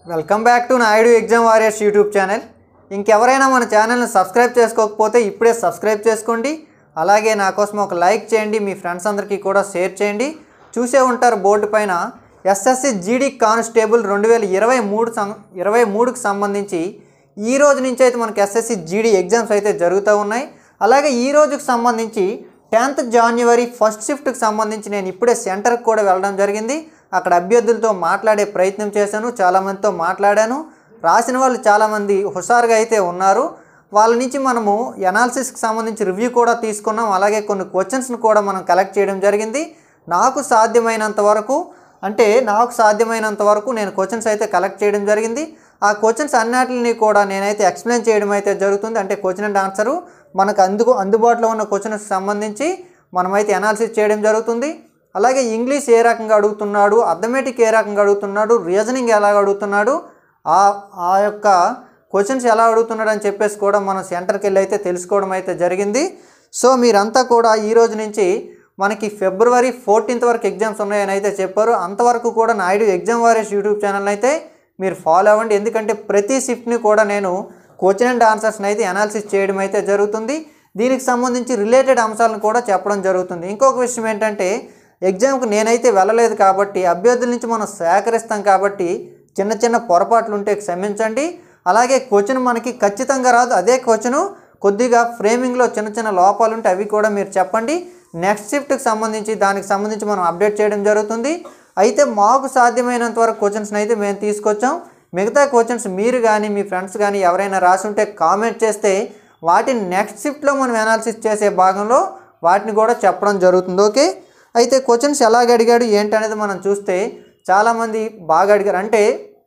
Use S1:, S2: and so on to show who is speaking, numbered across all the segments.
S1: Welcome back to Naidu exam warriors YouTube channel ఇంకెవరైనా మన ఛానల్ని సబ్స్క్రైబ్ చేసుకోకపోతే ఇప్పుడే సబ్స్క్రైబ్ చేసుకోండి అలాగే నా కోసం ఒక లైక్ చేయండి మీ ఫ్రెండ్స్ అందరికీ కూడా షేర్ చేయండి చూసే ఉంటారు బోర్డు పైన ఎస్ఎస్సి జీడీ కానిస్టేబుల్ రెండు వేల ఇరవై మూడు సం ఇరవై మూడుకి సంబంధించి ఈ రోజు నుంచి అయితే మనకి ఎస్ఎస్సి జీడీ ఎగ్జామ్స్ అయితే జరుగుతూ ఉన్నాయి అలాగే ఈ రోజుకి సంబంధించి టెన్త్ జనవరి ఫస్ట్ షిఫ్ట్కి సంబంధించి నేను ఇప్పుడే సెంటర్కి కూడా వెళ్ళడం జరిగింది అక్కడ అభ్యర్థులతో మాట్లాడే ప్రయత్నం చేశాను చాలామందితో మాట్లాడాను రాసిన వాళ్ళు చాలామంది హుషారుగా అయితే ఉన్నారు వాళ్ళ నుంచి మనము ఎనాలిసిస్కి సంబంధించి రివ్యూ కూడా తీసుకున్నాం అలాగే కొన్ని క్వశ్చన్స్ని కూడా మనం కలెక్ట్ చేయడం జరిగింది నాకు సాధ్యమైనంత వరకు అంటే నాకు సాధ్యమైనంత వరకు నేను క్వశ్చన్స్ అయితే కలెక్ట్ చేయడం జరిగింది ఆ క్వశ్చన్స్ అన్నిటిని కూడా నేనైతే ఎక్స్ప్లెయిన్ చేయడం అయితే జరుగుతుంది అంటే క్వశ్చన్ అండ్ ఆన్సరు మనకు అందుకు అందుబాటులో ఉన్న క్వశ్చన్కి సంబంధించి మనమైతే అనాలిసిస్ చేయడం జరుగుతుంది అలాగే ఇంగ్లీష్ ఏ రకంగా అడుగుతున్నాడు అథమెటిక్ ఏ రకంగా అడుగుతున్నాడు రీజనింగ్ ఎలా అడుగుతున్నాడు ఆ ఆ యొక్క క్వశ్చన్స్ ఎలా అడుగుతున్నాడు అని చెప్పేసి కూడా మనం సెంటర్కి వెళ్ళి అయితే తెలుసుకోవడం అయితే జరిగింది సో మీరంతా కూడా ఈ రోజు నుంచి మనకి ఫిబ్రవరి ఫోర్టీన్త్ వరకు ఎగ్జామ్స్ ఉన్నాయని అయితే చెప్పారు అంతవరకు కూడా Naidu exam warriors YouTube channel అయితే మీరు ఫాలో అవ్వండి ఎందుకంటే ప్రతి షిఫ్ట్ని కూడా నేను క్వశ్చన్ అండ్ ఆన్సర్స్ని అయితే అనాలిసిస్ చేయడం అయితే జరుగుతుంది దీనికి సంబంధించి రిలేటెడ్ అంశాలను కూడా చెప్పడం జరుగుతుంది ఇంకొక విషయం ఏంటంటే ఎగ్జామ్కి నేనైతే వెళ్ళలేదు కాబట్టి అభ్యర్థుల నుంచి మనం సేకరిస్తాం కాబట్టి చిన్న చిన్న పొరపాట్లు ఉంటే క్షమించండి అలాగే క్వశ్చన్ మనకి ఖచ్చితంగా రాదు అదే క్వశ్చను కొద్దిగా ఫ్రేమింగ్లో చిన్న చిన్న లోపాలు ఉంటే అవి కూడా మీరు చెప్పండి నెక్స్ట్ షిఫ్ట్కి సంబంధించి దానికి సంబంధించి మనం అప్డేట్ చేయడం జరుగుతుంది అయితే మాకు సాధ్యమైనంత వరకు క్వశ్చన్స్ని అయితే మేము తీసుకొచ్చాం మిగతా క్వశ్చన్స్ మీరు కానీ మీ ఫ్రెండ్స్ కానీ ఎవరైనా రాసి ఉంటే కామెంట్ చేస్తే వాటిని నెక్స్ట్ షిఫ్ట్లో మనం అనాలిసిస్ చేసే భాగంలో వాటిని కూడా చెప్పడం జరుగుతుంది ఓకే అయితే క్వశ్చన్స్ ఎలాగ అడిగాడు ఏంటనేది మనం చూస్తే చాలామంది బాగా అడిగారు అంటే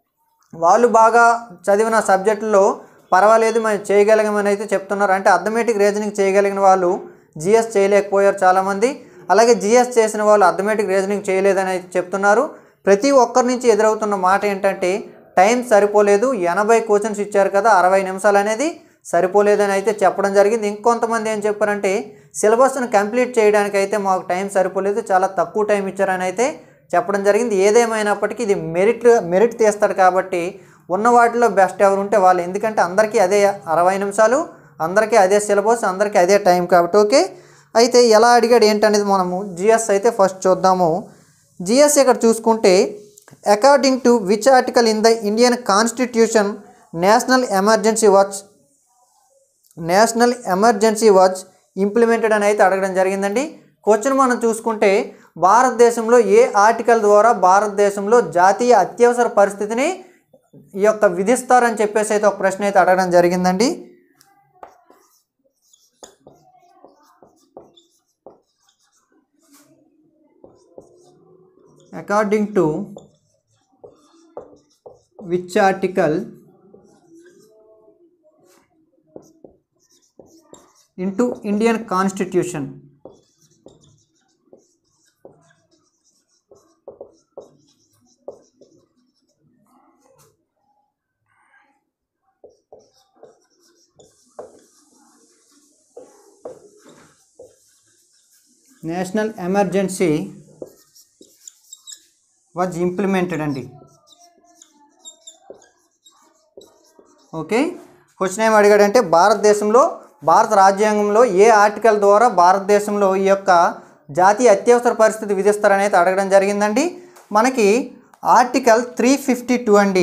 S1: వాళ్ళు బాగా చదివిన సబ్జెక్టుల్లో పర్వాలేదు మనం చేయగలిగామని అయితే చెప్తున్నారు అంటే అథమెటిక్ రీజనింగ్ చేయగలిగిన వాళ్ళు జిఎస్ చేయలేకపోయారు చాలామంది అలాగే జిఎస్ చేసిన వాళ్ళు అథమెటిక్ రీజనింగ్ చేయలేదని అయితే చెప్తున్నారు ప్రతి ఒక్కరి నుంచి ఎదురవుతున్న మాట ఏంటంటే టైం సరిపోలేదు ఎనభై క్వశ్చన్స్ ఇచ్చారు కదా అరవై నిమిషాలు అనేది సరిపోలేదని అయితే చెప్పడం జరిగింది ఇంకొంతమంది ఏం చెప్పారంటే సిలబస్ను కంప్లీట్ చేయడానికి అయితే మాకు టైం సరిపోలేదు చాలా తక్కువ టైం ఇచ్చారని అయితే చెప్పడం జరిగింది ఏదేమైనప్పటికీ ఇది మెరిట్ మెరిట్ తీస్తాడు కాబట్టి ఉన్న వాటిలో బెస్ట్ ఎవరు ఉంటే వాళ్ళు ఎందుకంటే అందరికీ అదే అరవై నిమిషాలు అందరికీ అదే సిలబస్ అందరికీ అదే టైం కాబట్టి ఓకే అయితే ఎలా అడిగాడు ఏంటనేది మనము జిఎస్ అయితే ఫస్ట్ చూద్దాము జిఎస్ ఇక్కడ చూసుకుంటే according to which article in the Indian constitution national emergency was national emergency was implemented అని అయితే అడగడం జరిగిందండి క్వశ్చన్ మనం చూసుకుంటే భారతదేశంలో ఏ ఆర్టికల్ ద్వారా భారతదేశంలో జాతీయ అత్యవసర పరిస్థితిని ఈ యొక్క విధిస్తారని చెప్పేసి అయితే ఒక ప్రశ్న అయితే అడగడం జరిగిందండి according to which article into Indian Constitution. National emergency was implemented అండి ఓకే క్వశ్చన్ ఏం అడిగాడంటే భారతదేశంలో భారత రాజ్యాంగంలో ఏ ఆర్టికల్ ద్వారా భారతదేశంలో ఈ యొక్క జాతీయ అత్యవసర పరిస్థితి విధిస్తారనేది అడగడం జరిగిందండి మనకి ఆర్టికల్ త్రీ ఫిఫ్టీ టూ అండి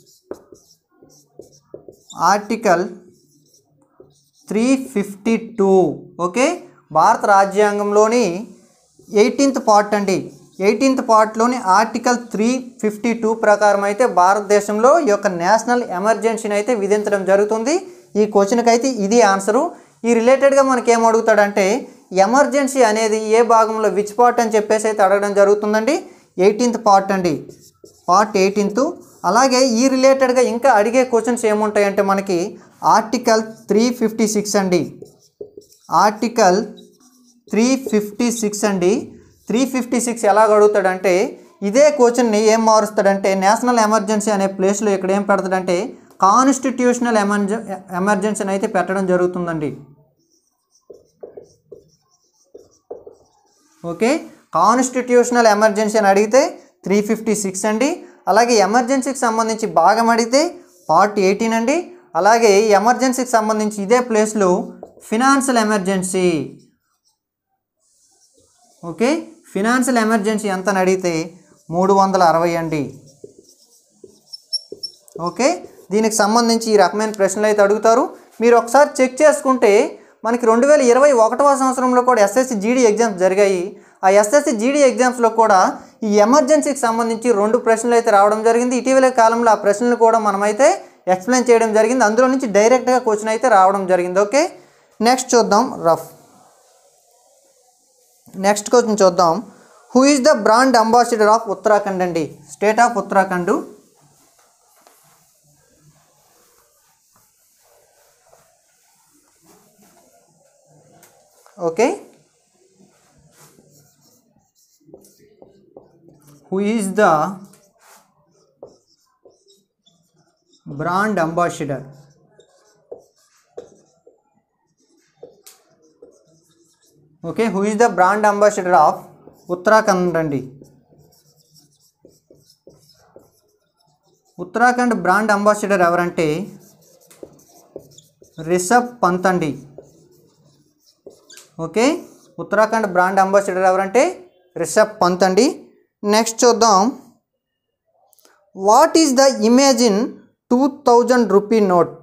S1: article three fifty two okay భారత రాజ్యాంగంలోని ఎయిటీన్త్ పార్ట్ అండి ఎయిటీన్త్ పార్ట్లోని ఆర్టికల్ త్రీ ఫిఫ్టీ టూ ప్రకారం అయితే భారతదేశంలో ఈ యొక్క నేషనల్ ఎమర్జెన్సీని అయితే విధించడం జరుగుతుంది ఈ క్వశ్చన్కి అయితే ఇది ఆన్సరు ఈ రిలేటెడ్గా మనకి ఏం అడుగుతాడంటే ఎమర్జెన్సీ అనేది ఏ భాగంలో విచ్ పార్ట్ అని చెప్పేసి అయితే అడగడం జరుగుతుందండి ఎయిటీన్త్ పార్ట్ అండి పార్ట్ ఎయిటీన్త్ అలాగే ఈ రిలేటెడ్గా ఇంకా అడిగే క్వశ్చన్స్ ఏముంటాయంటే మనకి ఆర్టికల్ త్రీ ఫిఫ్టీ సిక్స్ అండి ఆర్టికల్ త్రీ ఫిఫ్టీ సిక్స్ అండి త్రీ ఫిఫ్టీ సిక్స్ ఎలాగ అడుగుతాడంటే ఇదే క్వశ్చన్ని ఏం మారుస్తాడంటే నేషనల్ ఎమర్జెన్సీ అనే ప్లేస్లో ఇక్కడ ఏం పెడతాడంటే కాన్స్టిట్యూషనల్ ఎమర్జ ఎమర్జెన్సీని అయితే పెట్టడం జరుగుతుందండి ఓకే కాన్స్టిట్యూషనల్ ఎమర్జెన్సీ అని అడిగితే త్రీ ఫిఫ్టీ సిక్స్ అండి అలాగే ఎమర్జెన్సీకి సంబంధించి భాగం అడిగితే పార్ట్ ఎయిటీన్ అండి అలాగే ఈ ఎమర్జెన్సీకి సంబంధించి ఇదే ప్లేస్లో financial emergency okay financial emergency ఎంత అని అడిగితే మూడు వందల అరవై అండి ఓకే దీనికి సంబంధించి ఈ రకమైన ప్రశ్నలు అయితే అడుగుతారు మీరు ఒకసారి చెక్ చేసుకుంటే మనకి రెండు వేల ఇరవై ఒకటవ సంవత్సరంలో కూడా ఎస్ఎస్సి జీడీ ఎగ్జామ్స్ జరిగాయి ఆ ఎస్ఎస్సి జీడీ ఎగ్జామ్స్లో కూడా ఈ ఎమర్జెన్సీకి సంబంధించి రెండు ప్రశ్నలు అయితే రావడం జరిగింది ఇటీవల కాలంలో ఆ ప్రశ్నలు కూడా మనమైతే ఎక్స్ప్లెయిన్ చేయడం జరిగింది అందులో నుంచి డైరెక్ట్గా క్వశ్చన్ అయితే రావడం జరిగింది ఓకే నెక్స్ట్ చూద్దాం రఫ్ నెక్స్ట్ క్వశ్చన్ చూద్దాం who is the brand ambassador of Uttarakhand అండి state of Uttarakhand okay who is the brand ambassador okay who is the brand ambassador of Uttarakhand అండి ఉత్తరాఖండ్ బ్రాండ్ అంబాసిడర్ ఎవరంటే రిషబ్ పంత్ అండి ఓకే ఉత్తరాఖండ్ బ్రాండ్ అంబాసిడర్ ఎవరంటే రిషబ్ పంత్ అండి next చూద్దాం what is the image in two thousand rupee note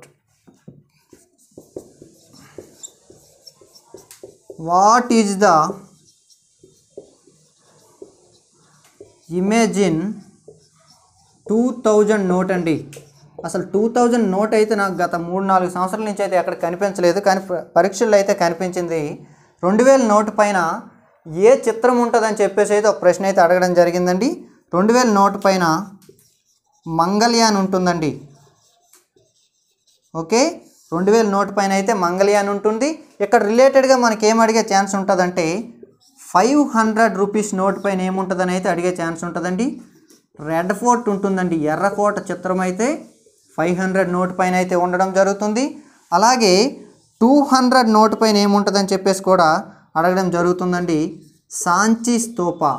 S1: what is the image in two thousand note అండి అసలు two thousand note అయితే నాకు గత మూడు నాలుగు సంవత్సరాల నుంచి అయితే ఎక్కడ కనిపించలేదు కానీ ప- పరీక్షల్లో అయితే కనిపించింది రెండు వేల నోటు పైన ఏ చిత్రం ఉంటుందని చెప్పేసి అయితే ఒక ప్రశ్న అయితే అడగడం జరిగిందండి రెండు వేల నోటు పైన మంగళయాన్ ఉంటుందండి ఓకే రెండు వేల నోటు పైన అయితే మంగళయాన్ ఉంటుంది ఇక్కడ రిలేటెడ్గా మనకి ఏం అడిగే ఛాన్స్ ఉంటుందంటే ఫైవ్ హండ్రెడ్ రూపీస్ నోట్ పైన ఏముంటుందని అయితే అడిగే ఛాన్స్ ఉంటుందండి రెడ్ ఫోర్ట్ ఉంటుందండి ఎర్రకోట చిత్రం అయితే ఫైవ్ హండ్రెడ్ నోట్ పైన అయితే ఉండడం జరుగుతుంది అలాగే టూ హండ్రెడ్ నోట్ పైన ఏముంటుందని చెప్పేసి కూడా అడగడం జరుగుతుందండి సాంచి స్తూపా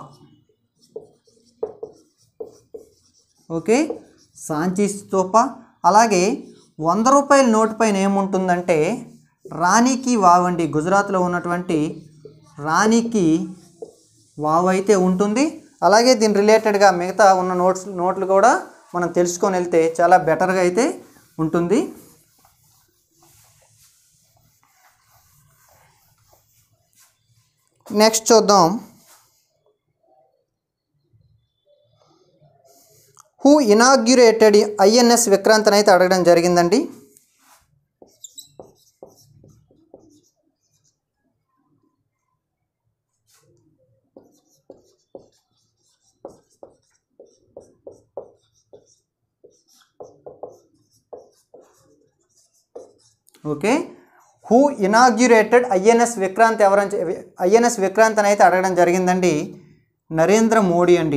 S1: ఓకే సాంచి స్తూప అలాగే వంద రూపాయల నోటు పైన ఏముంటుందంటే రాణికి వావ్ అండి గుజరాత్లో ఉన్నటువంటి రాణికి వావ్ అయితే ఉంటుంది అలాగే దీని రిలేటెడ్గా మిగతా ఉన్న నోట్స్ నోట్లు కూడా మనం తెలుసుకొని వెళ్తే చాలా బెటర్గా అయితే ఉంటుంది నెక్స్ట్ చూద్దాం హూ ఇనాగ్యురేటెడ్ ఐఎన్ఎస్ విక్రాంత్ అని అయితే అడగడం జరిగిందండి okay who inaugurated INS Vikrant ఎవరని ఐఎన్ఎస్ విక్రాంత్ అని అయితే అడగడం జరిగిందండి నరేంద్ర మోడీ అండి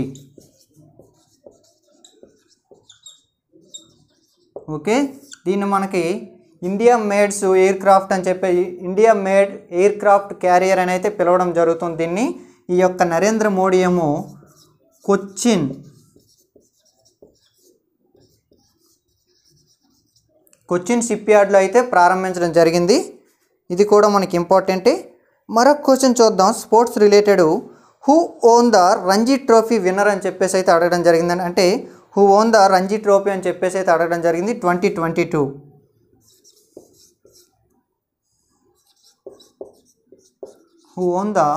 S1: ఓకే దీన్ని మనకి ఇండియా మేడ్స్ ఎయిర్ క్రాఫ్ట్ అని చెప్పి India made aircraft carrier అని అయితే పిలవడం జరుగుతుంది దీన్ని ఈ యొక్క నరేంద్ర మోడీ ఏమో కొచ్చిన్ కొచ్చిన్ షిప్ యార్డ్లో అయితే ప్రారంభించడం జరిగింది ఇది కూడా మనకి ఇంపార్టెంటే మరొక క్వశ్చన్ చూద్దాం sports related who won the Ranji trophy winner అని చెప్పేసి అయితే అడగడం జరిగిందండి అంటే who won the Ranji trophy అని చెప్పేసి అయితే అడగడం జరిగింది twenty twenty two who won the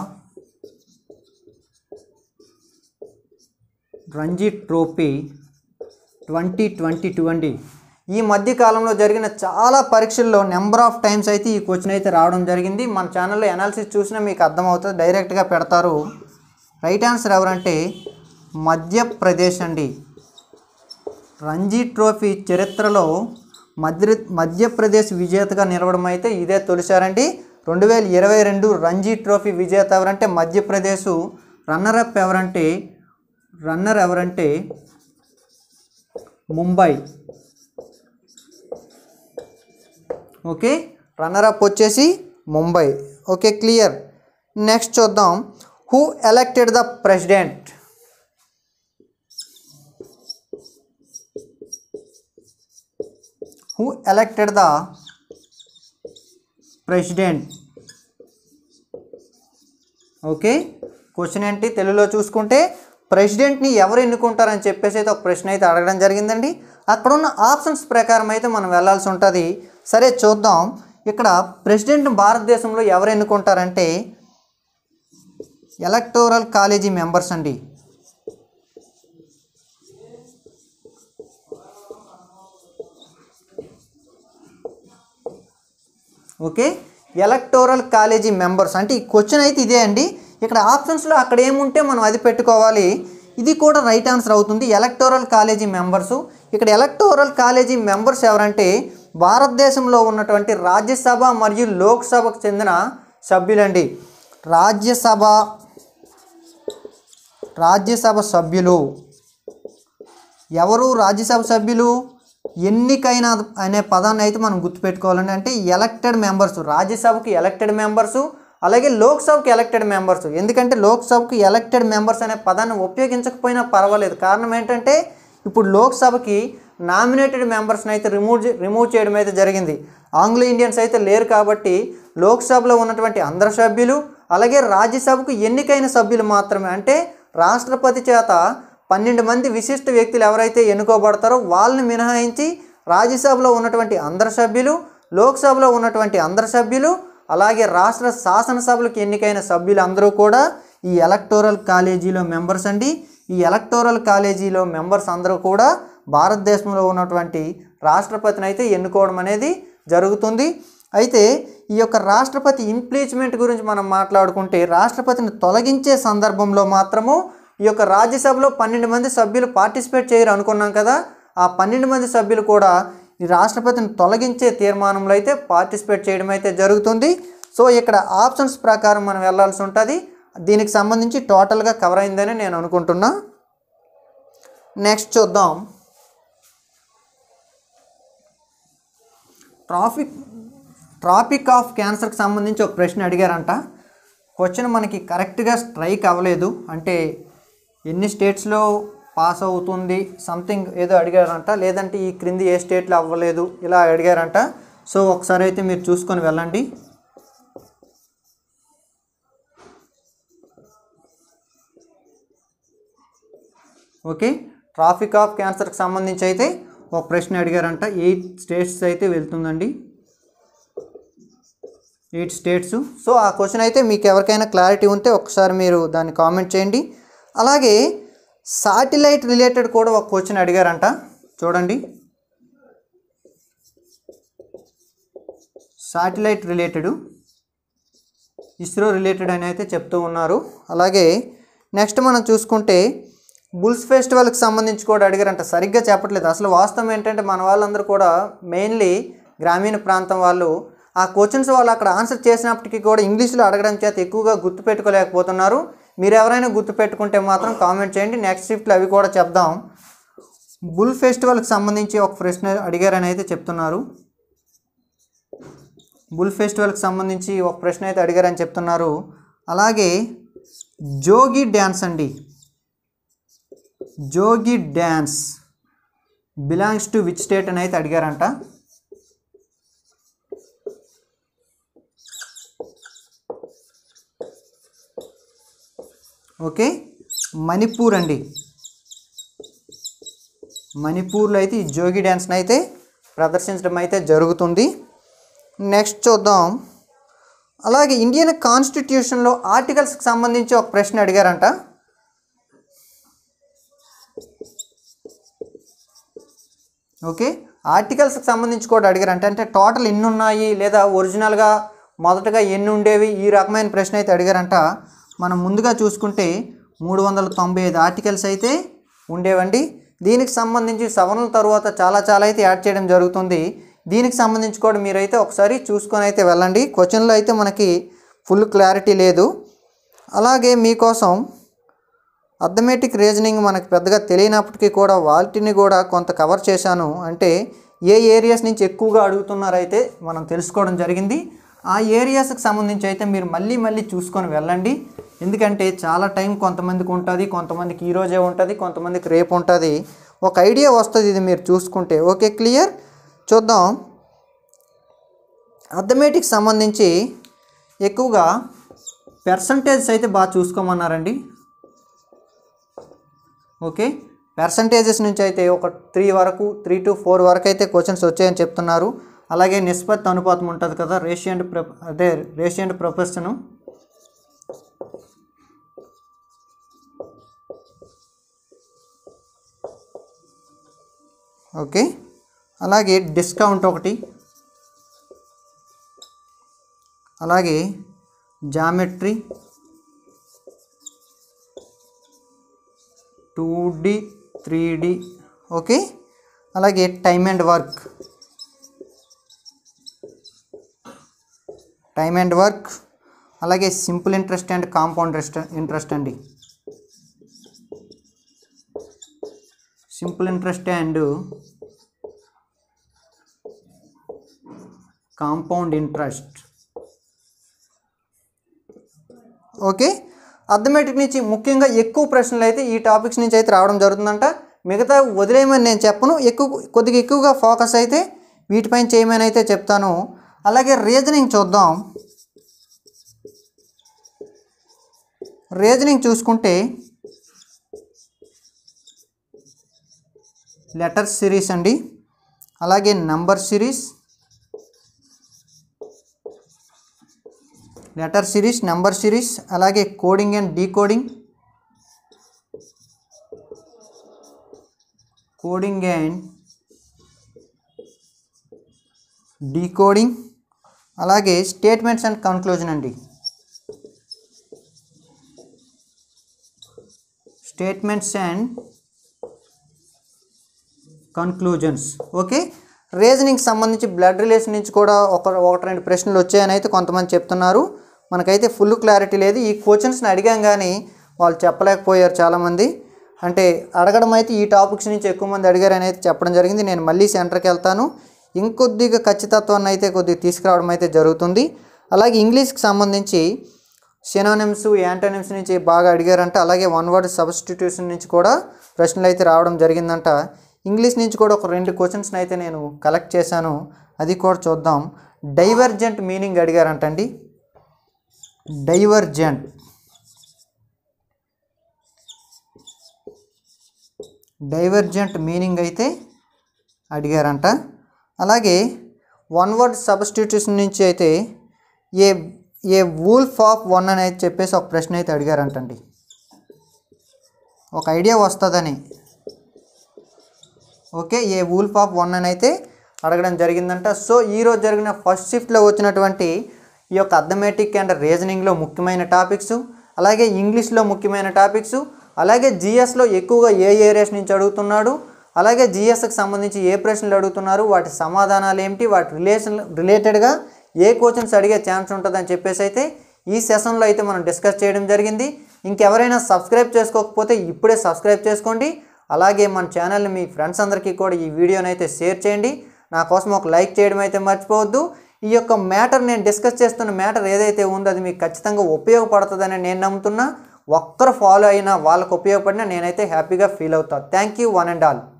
S1: Ranji trophy twenty twenty two అండి ఈ మధ్య కాలంలో జరిగిన చాలా పరీక్షల్లో నెంబర్ ఆఫ్ టైమ్స్ అయితే ఈ క్వశ్చన్ అయితే రావడం జరిగింది మన ఛానల్లో అనాలిసిస్ చూసినా మీకు అర్థమవుతుంది డైరెక్ట్గా పెడతారు రైట్ ఆన్సర్ ఎవరంటే మధ్యప్రదేశ్ అండి రంజీ ట్రోఫీ చరిత్రలో మధ్య మధ్యప్రదేశ్ విజేతగా నిలవడం అయితే ఇదే తొలిసారండి రెండు వేల ఇరవై రెండు రంజీ ట్రోఫీ విజేత ఎవరంటే మధ్యప్రదేశ్ రన్నర్ అప్ ఎవరంటే రన్నర్ ఎవరంటే ముంబై ఓకే రన్నర్ అప్ వచ్చేసి ముంబై ఓకే క్లియర్ నెక్స్ట్ చూద్దాం who elected the president who elected the president okay question ఏంటి తెలుగులో చూసుకుంటే ప్రెసిడెంట్ని ఎవరు ఎన్నుకుంటారని చెప్పేసి అయితే ఒక ప్రశ్న అయితే అడగడం జరిగిందండి అక్కడ ఉన్న ఆప్షన్స్ ప్రకారం అయితే మనం వెళ్ళాల్సి ఉంటుంది సరే చూద్దాం ఇక్కడ ప్రెసిడెంట్ భారతదేశంలో ఎవరు ఎన్నుకుంటారంటే ఎలక్టోరల్ కాలేజీ మెంబర్స్ అండి ఓకే ఎలక్టోరల్ కాలేజీ మెంబర్స్ అంటే ఈ క్వశ్చన్ అయితే ఇదే అండి ఇక్కడ ఆప్షన్స్లో అక్కడ ఏముంటే మనం అది పెట్టుకోవాలి ఇది కూడా రైట్ ఆన్సర్ అవుతుంది ఎలక్టోరల్ కాలేజీ మెంబర్సు ఇక్కడ ఎలక్టోరల్ కాలేజీ మెంబర్స్ ఎవరంటే భారతదేశంలో ఉన్నటువంటి రాజ్యసభ మరియు లోక్సభకు చెందిన సభ్యులండి రాజ్యసభ రాజ్యసభ సభ్యులు ఎవరు రాజ్యసభ సభ్యులు ఎన్నికైన అనే పదాన్ని అయితే మనం గుర్తుపెట్టుకోవాలండి అంటే ఎలక్టెడ్ మెంబర్స్ రాజ్యసభకి ఎలక్టెడ్ మెంబర్స్ అలాగే లోక్సభకి ఎలక్టెడ్ మెంబర్స్ ఎందుకంటే లోక్సభకి ఎలక్టెడ్ మెంబర్స్ అనే పదాన్ని ఉపయోగించకపోయినా పర్వాలేదు కారణం ఏంటంటే ఇప్పుడు లోక్సభకి నామినేటెడ్ మెంబర్స్ని అయితే రిమూవ్ రిమూవ్ చేయడం అయితే జరిగింది ఆంగ్లో ఇండియన్స్ అయితే లేరు కాబట్టి లోక్సభలో ఉన్నటువంటి అందరు సభ్యులు అలాగే రాజ్యసభకు ఎన్నికైన సభ్యులు మాత్రమే అంటే రాష్ట్రపతి చేత పన్నెండు మంది విశిష్ట వ్యక్తులు ఎవరైతే ఎన్నుకోబడతారో వాళ్ళని మినహాయించి రాజ్యసభలో ఉన్నటువంటి అందరు సభ్యులు లోక్సభలో ఉన్నటువంటి అందరు సభ్యులు అలాగే రాష్ట్ర శాసనసభలకు ఎన్నికైన సభ్యులు అందరూ కూడా ఈ ఎలక్టోరల్ కాలేజీలో మెంబర్స్ అండి ఈ ఎలక్టోరల్ కాలేజీలో మెంబర్స్ అందరూ కూడా భారతదేశంలో ఉన్నటువంటి రాష్ట్రపతిని అయితే ఎన్నుకోవడం అనేది జరుగుతుంది అయితే ఈ యొక్క రాష్ట్రపతి ఇంప్లీచ్మెంట్ గురించి మనం మాట్లాడుకుంటే రాష్ట్రపతిని తొలగించే సందర్భంలో మాత్రము ఈ యొక్క రాజ్యసభలో పన్నెండు మంది సభ్యులు పార్టిసిపేట్ చేయరు అనుకున్నాం కదా ఆ పన్నెండు మంది సభ్యులు కూడా ఈ రాష్ట్రపతిని తొలగించే తీర్మానంలో అయితే పార్టిసిపేట్ చేయడం అయితే జరుగుతుంది సో ఇక్కడ ఆప్షన్స్ ప్రకారం మనం వెళ్ళాల్సి ఉంటుంది దీనికి సంబంధించి టోటల్గా కవర్ అయిందని నేను అనుకుంటున్నా నెక్స్ట్ చూద్దాం ట్రాఫిక్ ట్రాపిక్ ఆఫ్ క్యాన్సర్కి సంబంధించి ఒక ప్రశ్న అడిగారంట క్వశ్చన్ మనకి కరెక్ట్గా స్ట్రైక్ అవ్వలేదు అంటే ఎన్ని స్టేట్స్లో పాస్ అవుతుంది సంథింగ్ ఏదో అడిగారంట లేదంటే ఈ క్రింది ఏ స్టేట్లో అవ్వలేదు ఇలా అడిగారంట సో ఒకసారి అయితే మీరు చూసుకొని వెళ్ళండి ఓకే ట్రాఫిక్ ఆఫ్ క్యాన్సర్కి సంబంధించి అయితే ఒక ప్రశ్న అడిగారంట ఎయిట్ స్టేట్స్ అయితే వెళ్తుందండి ఎయిట్ స్టేట్స్ సో ఆ క్వశ్చన్ అయితే మీకు ఎవరికైనా క్లారిటీ ఉంటే ఒకసారి మీరు దాన్ని కామెంట్ చేయండి అలాగే సాటిలైట్ రిలేటెడ్ కూడా ఒక క్వశ్చన్ అడిగారంట చూడండి సాటిలైట్ రిలేటెడ్ ఇస్రో రిలేటెడ్ అని అయితే చెప్తూ ఉన్నారు అలాగే నెక్స్ట్ మనం చూసుకుంటే బుల్స్ ఫెస్టివల్కి సంబంధించి కూడా అడిగారంట సరిగ్గా చెప్పట్లేదు అసలు వాస్తవం ఏంటంటే మన వాళ్ళందరూ కూడా మెయిన్లీ గ్రామీణ ప్రాంతం వాళ్ళు ఆ క్వశ్చన్స్ వాళ్ళు అక్కడ ఆన్సర్ చేసినప్పటికీ కూడా ఇంగ్లీష్లో అడగడం చేత ఎక్కువగా గుర్తుపెట్టుకోలేకపోతున్నారు మీరు ఎవరైనా గుర్తుపెట్టుకుంటే మాత్రం కామెంట్ చేయండి నెక్స్ట్ షిఫ్ట్లో అవి కూడా చెప్దాం బుల్ ఫెస్టివల్కి సంబంధించి ఒక ప్రశ్న అడిగారని అయితే చెప్తున్నారు బుల్ ఫెస్టివల్కి సంబంధించి ఒక ప్రశ్న అయితే అడిగారని చెప్తున్నారు అలాగే జోగి డ్యాన్స్ అండి Jogi dance belongs to which state అని అయితే అడిగారంట ఓకే మణిపూర్ అండి మణిపూర్లో అయితే ఈ జోగి డ్యాన్స్ని అయితే ప్రదర్శించడం అయితే జరుగుతుంది నెక్స్ట్ చూద్దాం అలాగే ఇండియన్ కాన్స్టిట్యూషన్లో ఆర్టికల్స్కి సంబంధించి ఒక ప్రశ్న అడిగారంట ఓకే ఆర్టికల్స్కి సంబంధించి కూడా అడిగారంట అంటే టోటల్ ఎన్ని ఉన్నాయి లేదా ఒరిజినల్గా మొదటగా ఎన్ని ఉండేవి ఈ రకమైన ప్రశ్న అయితే అడిగారంట మనం ముందుగా చూసుకుంటే మూడు వందల తొంభై ఐదు ఆర్టికల్స్ అయితే ఉండేవండి దీనికి సంబంధించి సవరణల తర్వాత చాలా చాలా అయితే యాడ్ చేయడం జరుగుతుంది దీనికి సంబంధించి కూడా మీరైతే ఒకసారి చూసుకొని అయితే వెళ్ళండి క్వశ్చన్లో అయితే మనకి ఫుల్ క్లారిటీ లేదు అలాగే మీకోసం అథమెటిక్ రీజనింగ్ మనకు పెద్దగా తెలియనప్పటికీ కూడా వాటిని కూడా కొంత కవర్ చేశాను అంటే ఏ ఏరియాస్ నుంచి ఎక్కువగా అడుగుతున్నారైతే మనం తెలుసుకోవడం జరిగింది ఆ ఏరియాస్కి సంబంధించి అయితే మీరు మళ్ళీ మళ్ళీ చూసుకొని వెళ్ళండి ఎందుకంటే చాలా టైం కొంతమందికి ఉంటుంది కొంతమందికి ఈ రోజే ఉంటుంది కొంతమందికి రేపు ఉంటుంది ఒక ఐడియా వస్తుంది ఇది మీరు చూసుకుంటే ఓకే క్లియర్ చూద్దాం అథమెటిక్స్ సంబంధించి ఎక్కువగా పెర్సంటేజ్ అయితే బాగా చూసుకోమన్నారండి ఓకే పర్సంటేజెస్ నుంచి అయితే ఒక త్రీ వరకు త్రీ టు ఫోర్ వరకు అయితే క్వశ్చన్స్ వచ్చాయని చెప్తున్నారు అలాగే నిష్పత్తి అనుపాతం ఉంటుంది కదా రేషియంట్ ప్ర అదే రేషియంట్ ప్రొఫెషను ఓకే అలాగే డిస్కౌంట్ ఒకటి అలాగే geometry two D three D okay అలాగే time and work time and work అలాగే simple interest and compound interest అండి simple interest and compound interest okay arithmetic నుంచి ముఖ్యంగా ఎక్కువ ప్రశ్నలు అయితే ఈ టాపిక్స్ నుంచి అయితే రావడం జరుగుతుందంట మిగతా వదిలేయమని నేను చెప్పను ఎక్కువ కొద్దిగా ఎక్కువగా ఫోకస్ అయితే వీటిపైన చేయమని అయితే చెప్తాను అలాగే రీజనింగ్ చూద్దాం రీజనింగ్ చూసుకుంటే లెటర్ సిరీస్ అండి అలాగే number series letter series number series అలాగే coding and decoding coding and decoding అలాగే స్టేట్మెంట్స్ అండ్ కన్క్లూజన్ అండి statements and conclusions okay reasoning సంబంధించి బ్లడ్ రిలేషన్ నుంచి కూడా ఒక ఒకటి రెండు ప్రశ్నలు వచ్చాయని అయితే కొంతమంది చెప్తున్నారు మనకైతే ఫుల్ క్లారిటీ లేదు ఈ క్వశ్చన్స్ని అడిగాం కానీ వాళ్ళు చెప్పలేకపోయారు చాలామంది అంటే అడగడం అయితే ఈ టాపిక్స్ నుంచి ఎక్కువ మంది అడిగారని అయితే చెప్పడం జరిగింది నేను మళ్ళీ సెంటర్కి వెళ్తాను ఇంకొద్దిగా ఖచ్చితత్వాన్ని అయితే కొద్దిగా తీసుకురావడం అయితే జరుగుతుంది అలాగే ఇంగ్లీష్కి సంబంధించి సినోనిమ్స్ యాంటోనిమ్స్ నుంచి బాగా అడిగారంట అలాగే వన్ వర్డ్ సబ్స్టిట్యూషన్ నుంచి కూడా ప్రశ్నలు అయితే రావడం జరిగిందంట ఇంగ్లీష్ నుంచి కూడా ఒక రెండు క్వశ్చన్స్ని అయితే నేను కలెక్ట్ చేశాను అది కూడా చూద్దాం డైవర్జెంట్ మీనింగ్ అడిగారంటండి డైవర్జెంట్ డైవర్జెంట్ మీనింగ్ అయితే అడిగారంట అలాగే వన్ వర్డ్ సబ్స్టిట్యూషన్ నుంచి అయితే a a wolf of one అని అయితే చెప్పేసి ఒక ప్రశ్న అయితే అడిగారంటండి ఒక ఐడియా వస్తుందని okay a wolf of one అని అయితే అడగడం జరిగిందంట సో ఈరోజు జరిగిన ఫస్ట్ షిఫ్ట్లో వచ్చినటువంటి ఈ యొక్క అథమెటిక్ అండ్ రీజనింగ్లో ముఖ్యమైన టాపిక్స్ అలాగే ఇంగ్లీష్లో ముఖ్యమైన టాపిక్స్ అలాగే జిఎస్లో ఎక్కువగా ఏ ఏరియాస్ నుంచి అడుగుతున్నాడు అలాగే జిఎస్కి సంబంధించి ఏ ప్రశ్నలు అడుగుతున్నారు వాటి సమాధానాలు ఏమిటి వాటి రిలేషన్ రిలేటెడ్గా ఏ క్వశ్చన్స్ అడిగే ఛాన్స్ ఉంటుందని చెప్పేసి అయితే ఈ సెషన్లో అయితే మనం డిస్కస్ చేయడం జరిగింది ఇంకెవరైనా సబ్స్క్రైబ్ చేసుకోకపోతే ఇప్పుడే సబ్స్క్రైబ్ చేసుకోండి అలాగే మన ఛానల్ని మీ ఫ్రెండ్స్ అందరికీ కూడా ఈ వీడియోని అయితే షేర్ చేయండి నా కోసం ఒక లైక్ చేయడం అయితే మర్చిపోవద్దు ఈ యొక్క మ్యాటర్ నేను డిస్కస్ చేస్తున్న మ్యాటర్ ఏదైతే ఉందో అది మీకు ఖచ్చితంగా ఉపయోగపడుతుందని నేను నమ్ముతున్నా ఒక్కరు ఫాలో అయినా వాళ్ళకు ఉపయోగపడినా నేనైతే హ్యాపీగా ఫీల్ అవుతాను thank you one and all